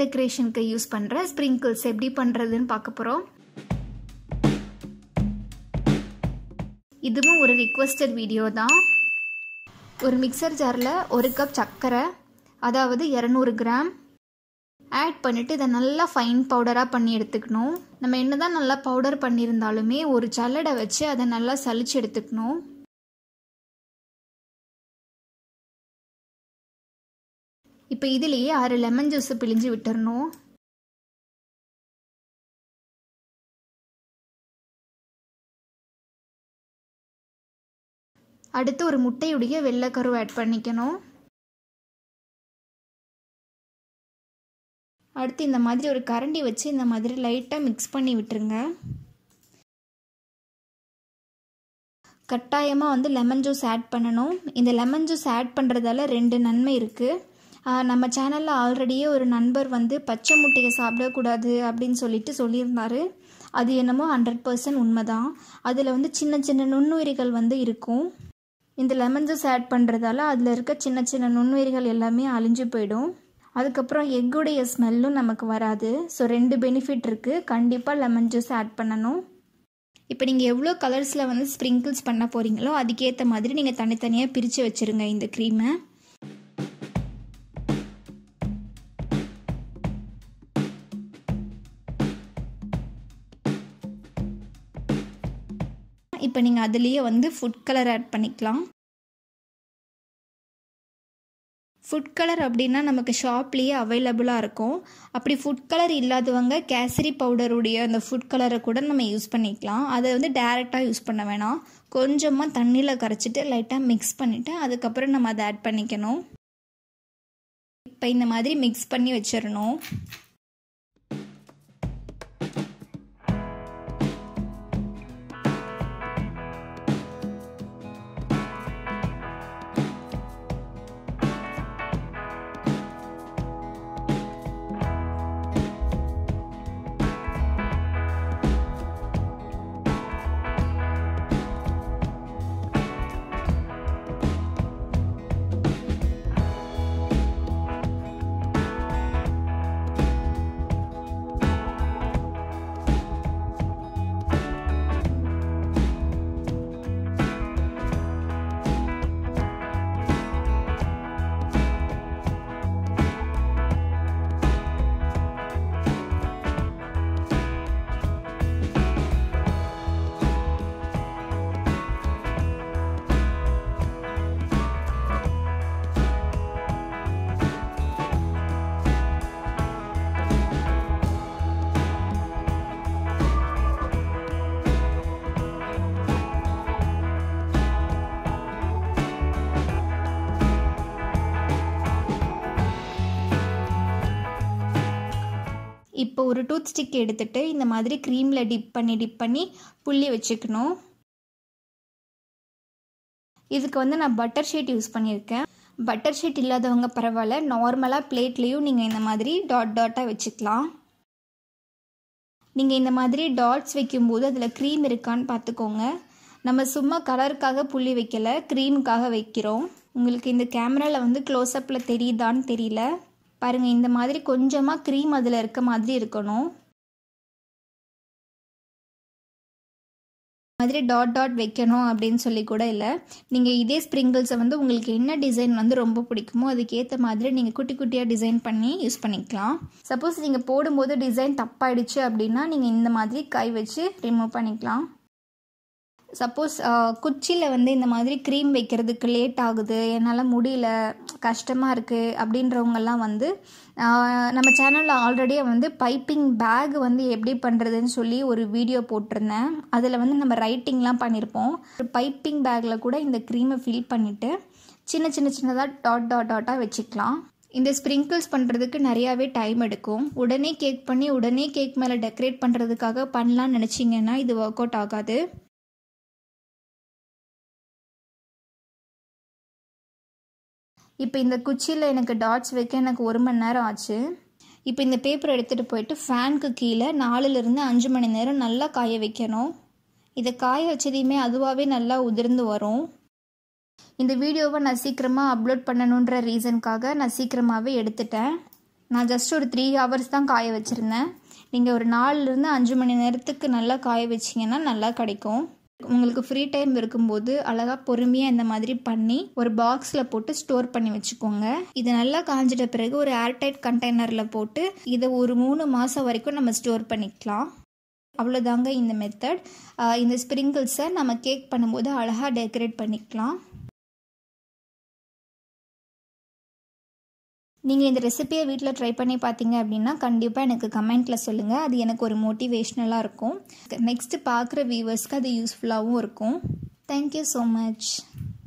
டெக்கரேஷனுக்கு use பண்ணுற sprinkles எப்படி பண்ணுறதுன்னு பார்க்க போகிறோம் இதுவும் ஒரு ரிக்வஸ்டட் வீடியோ தான் ஒரு மிக்சர் ஜாரில் ஒரு கப் சர்க்கரை அதாவது இரநூறு கிராம் ஆட் பண்ணிவிட்டு இதை நல்லா ஃபைன் பவுடராக பண்ணி எடுத்துக்கணும் நம்ம என்ன தான் நல்லா பவுடர் பண்ணியிருந்தாலுமே ஒரு சல்லடை வச்சு அதை நல்லா சலிச்சு எடுத்துக்கணும் இப்போ இதுலேயே ஆறு லெமன் ஜூஸ் பிழிஞ்சு விட்டுறணும் அடுத்து ஒரு முட்டையுடைய வெள்ளைக்கருவை ஆட் பண்ணிக்கணும் அடுத்து இந்த மாதிரி ஒரு கரண்டி வச்சு இந்த மாதிரி லைட்டாக மிக்ஸ் பண்ணி விட்டுருங்க கட்டாயமாக வந்து லெமன் ஜூஸ் ஆட் பண்ணணும் இந்த லெமன் ஜூஸ் ஆட் பண்ணுறதால ரெண்டு நன்மை இருக்குது நம்ம சேனலில் ஆல்ரெடியே ஒரு நண்பர் வந்து பச்சை முட்டையை சாப்பிடக்கூடாது அப்படின்னு சொல்லிட்டு சொல்லியிருந்தாரு அது என்னமோ ஹண்ட்ரட் பர்சன்ட் உண்மை தான் அதில் வந்து சின்ன சின்ன நுண்ணுயிரிகள் வந்து இருக்கும் இந்த லெமன் ஜூஸ் ஆட் பண்ணுறதால அதில் இருக்க சின்ன சின்ன நுண்ணுயிரிகள் எல்லாமே அழிஞ்சு போயிடும் அதுக்கப்புறம் எக்குடைய ஸ்மெல்லும் நமக்கு வராது ஸோ ரெண்டு பெனிஃபிட் இருக்குது கண்டிப்பாக லெமன் ஜூஸ் ஆட் பண்ணணும் இப்போ நீங்கள் எவ்வளோ கலர்ஸில் வந்து ஸ்ப்ரிங்கிள்ஸ் பண்ண போகிறீங்களோ அதுக்கேற்ற மாதிரி நீங்கள் தனித்தனியாக பிரித்து வச்சுருங்க இந்த க்ரீமை இப்போ நீங்கள் அதுலேயே வந்து ஃபுட் கலர் ஆட் பண்ணிக்கலாம் ஃபுட் கலர் அப்படின்னா நமக்கு ஷாப்லேயே அவைலபிளாக இருக்கும் அப்படி ஃபுட் கலர் இல்லாதவங்க கேசரி பவுடருடைய அந்த ஃபுட் கலரை கூட நம்ம யூஸ் பண்ணிக்கலாம் அதை வந்து டேரெக்டாக யூஸ் பண்ண வேணாம் கொஞ்சமாக தண்ணியில் கரைச்சிட்டு லைட்டாக மிக்ஸ் பண்ணிவிட்டு அதுக்கப்புறம் நம்ம அதை ஆட் பண்ணிக்கணும் இப்போ இந்த மாதிரி மிக்ஸ் பண்ணி வச்சிடணும் இப்போ ஒரு டூத் ஸ்டிக் எடுத்துகிட்டு இந்த மாதிரி க்ரீமில் டிப் பண்ணி டிப் பண்ணி புள்ளி வச்சுக்கணும் இதுக்கு வந்து நான் பட்டர் ஷீட் யூஸ் பண்ணியிருக்கேன் பட்டர் ஷீட் இல்லாதவங்க பரவாயில்ல நார்மலாக பிளேட்லேயும் நீங்கள் இந்த மாதிரி டாட் டாட்டாக வச்சுக்கலாம் நீங்கள் இந்த மாதிரி டாட்ஸ் வைக்கும்போது அதில் க்ரீம் இருக்கான்னு பார்த்துக்கோங்க நம்ம சும்மா கலருக்காக புள்ளி வைக்கலை க்ரீமுக்காக வைக்கிறோம் உங்களுக்கு இந்த கேமராவில் வந்து க்ளோஸ்அப்பில் தெரியுதான்னு தெரியல பாருங்கள் இந்த மாதிரி கொஞ்சமாக க்ரீம் அதில் இருக்க மாதிரி இருக்கணும் மாதிரி டாட் டாட் வைக்கணும் அப்படின்னு சொல்லி கூட இல்லை நீங்கள் இதே ஸ்ப்ரிங்கிள்ஸை வந்து உங்களுக்கு என்ன டிசைன் வந்து ரொம்ப பிடிக்குமோ அதுக்கேற்ற மாதிரி நீங்கள் குட்டி குட்டியாக டிசைன் பண்ணி யூஸ் பண்ணிக்கலாம் சப்போஸ் நீங்கள் போடும்போது டிசைன் தப்பாயிடுச்சு அப்படின்னா நீங்கள் இந்த மாதிரி கை வச்சு ரிமூவ் பண்ணிக்கலாம் சப்போஸ் குச்சியில் வந்து இந்த மாதிரி க்ரீம் வைக்கிறதுக்கு லேட் ஆகுது என்னால் முடியல கஷ்டமாக இருக்குது அப்படின்றவங்கெல்லாம் வந்து நம்ம சேனலில் ஆல்ரெடி வந்து பைப்பிங் பேக் வந்து எப்படி பண்ணுறதுன்னு சொல்லி ஒரு வீடியோ போட்டிருந்தேன் அதில் வந்து நம்ம ரைட்டிங்லாம் பண்ணியிருப்போம் பைப்பிங் பேக்கில் கூட இந்த க்ரீமை ஃபில் பண்ணிவிட்டு சின்ன சின்ன சின்னதாக டாட் டாட் டாட்டாக வச்சுக்கலாம் இந்த ஸ்ப்ரிங்கிள்ஸ் பண்ணுறதுக்கு நிறையாவே டைம் எடுக்கும் உடனே கேக் பண்ணி உடனே கேக் மேலே டெக்கரேட் பண்ணுறதுக்காக பண்ணலான்னு நினச்சிங்கன்னா இது ஒர்க் அவுட் ஆகாது இப்போ இந்த குச்சியில் எனக்கு டாட்ஸ் வைக்க எனக்கு ஒரு மணி நேரம் ஆச்சு இப்போ இந்த பேப்பர் எடுத்துகிட்டு போயிட்டு ஃபேனுக்கு கீழே நாலுலேருந்து அஞ்சு மணி நேரம் நல்லா காய வைக்கணும் இதை காய வச்சதையுமே அதுவாகவே நல்லா உதிர்ந்து வரும் இந்த வீடியோவை நான் சீக்கிரமாக அப்லோட் பண்ணணுன்ற ரீசனுக்காக நான் சீக்கிரமாகவே எடுத்துட்டேன் நான் ஜஸ்ட் ஒரு த்ரீ ஹவர்ஸ் தான் காய வச்சுருந்தேன் நீங்கள் ஒரு நாலுலேருந்து அஞ்சு மணி நேரத்துக்கு நல்லா காய வச்சிங்கன்னா நல்லா கிடைக்கும் உங்களுக்கு ஃப்ரீ டைம் இருக்கும்போது அழகாக பொறுமையாக இந்த மாதிரி பண்ணி ஒரு பாக்ஸில் போட்டு ஸ்டோர் பண்ணி வச்சுக்கோங்க இது நல்லா காஞ்சிட்ட பிறகு ஒரு ஏர்டைட் கண்டெய்னரில் போட்டு இதை ஒரு மூணு மாதம் வரைக்கும் நம்ம ஸ்டோர் பண்ணிக்கலாம் அவ்வளோதாங்க இந்த மெத்தட் இந்த ஸ்ப்ரிங்கிள்ஸை நம்ம கேக் பண்ணும்போது அழகாக டெக்கரேட் பண்ணிக்கலாம் நீங்கள் இந்த ரெசிபியை வீட்டில் ட்ரை பண்ணி பார்த்தீங்க அப்படின்னா கண்டிப்பாக எனக்கு கமெண்ட்டில் சொல்லுங்கள் அது எனக்கு ஒரு மோட்டிவேஷ்னலாக இருக்கும் நெக்ஸ்ட்டு பார்க்குற வியூவர்ஸ்க்கு அது யூஸ்ஃபுல்லாகவும் இருக்கும் தேங்க்யூ ஸோ மச்